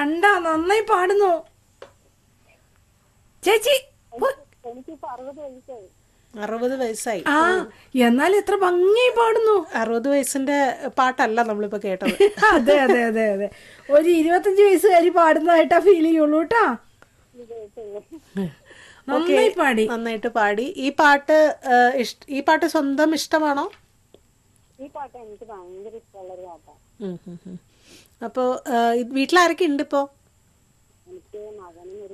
കണ്ട നന്നായി പാടുന്നു ചേച്ചി പോ- എനിക്കിപ്പോ അറുപത് വയസ്സായി അറുപത് വയസ്സായി ആ എന്നാൽ എത്ര ഭംഗിയായി പാടുന്നു അറുപത് വയസ്സിന്റെ പാട്ടല്ല നമ്മളിപ്പോ കേട്ടത് അതെ അതെ അതെ അതെ ഒരു ഇരുപത്തഞ്ച് വയസ്സുകാരി പാടുന്നതായിട്ടാ ഫീൽ ചെയ്യുള്ളൂ കേട്ടാ നന്നായി പാടി നന്നായിട്ട് പാടി ഈ പാട്ട് ആ, ഇഷ്- ഈ പാട്ട് സ്വന്തം ഇഷ്ടമാണോ ഈ പാട്ട് എനിക്ക് ഭയങ്കര ഇഷ്ടമുള്ള ഒരു പാട്ടാണ് ഉം, ഉം, ഉം. അപ്പോ ആ, വീട്ടിലാരൊക്കെ ഉണ്ട് ഇപ്പോ എനിക്ക് മകനും ഒരു